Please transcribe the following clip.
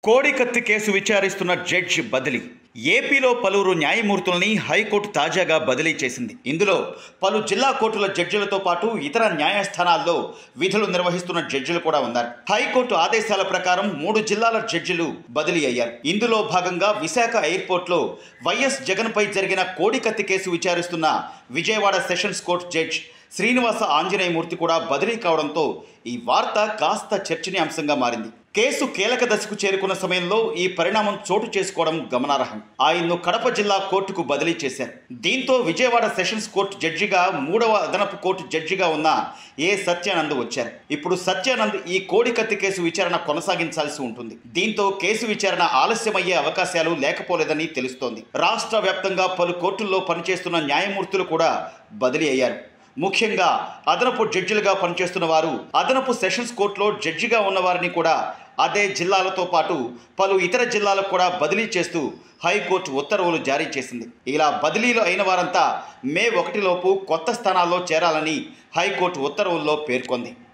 కోడికత్తి కేసు విచారిస్తున్న జడ్జి బదిలీ ఏపీలో పలువురు న్యాయమూర్తుల్ని హైకోర్టు తాజాగా బదిలీ చేసింది ఇందులో పలు జిల్లా కోర్టుల జడ్జిలతో పాటు ఇతర న్యాయస్థానాల్లో విధులు నిర్వహిస్తున్న జడ్జిలు కూడా ఉన్నారు హైకోర్టు ఆదేశాల ప్రకారం మూడు జిల్లాల జడ్జిలు బదిలీ అయ్యారు ఇందులో భాగంగా విశాఖ ఎయిర్పోర్ట్లో వైఎస్ జగన్పై జరిగిన కోడికత్తి కేసు విచారిస్తున్న Vijayawada sessions court judge Srinivasa Anjaneyamurthy కూడా బదిలీ కావడంతో ఈ వార్త కాస్త చర్చనీయాంశంగా మారింది కేసు కీలక దశకు చేరుకున్న సమయంలో ఈ పరిణామం చోటు చేసుకోవడం గమనార్హం ఆయన్ను కడప జిల్లా కోర్టుకు బదిలీ చేశారు దీంతో విజయవాడ సెషన్స్ కోర్టు జడ్జిగా మూడవ అదనపు కోర్టు జడ్జిగా ఉన్న ఏ సత్యానంద్ వచ్చారు ఇప్పుడు సత్యానంద్ ఈ కోడికత్తి కేసు విచారణ కొనసాగించాల్సి ఉంటుంది దీంతో కేసు విచారణ ఆలస్యమయ్యే అవకాశాలు లేకపోలేదని తెలుస్తోంది రాష్ట్ర వ్యాప్తంగా పలు కోర్టుల్లో పనిచేస్తున్న న్యాయమూర్తులు కూడా బదిలీ అయ్యారు ముఖ్యంగా అదనపు జడ్జిలుగా పనిచేస్తున్న వారు అదనపు సెషన్స్ కోర్టులో జడ్జిగా ఉన్న వారిని కూడా అదే జిల్లాలతో పాటు పలు ఇతర జిల్లాలకు కూడా బదిలీ చేస్తూ హైకోర్టు ఉత్తర్వులు జారీ చేసింది ఇలా బదిలీలు అయిన వారంతా మే ఒకటిలోపు కొత్త స్థానాల్లో చేరాలని హైకోర్టు ఉత్తర్వుల్లో పేర్కొంది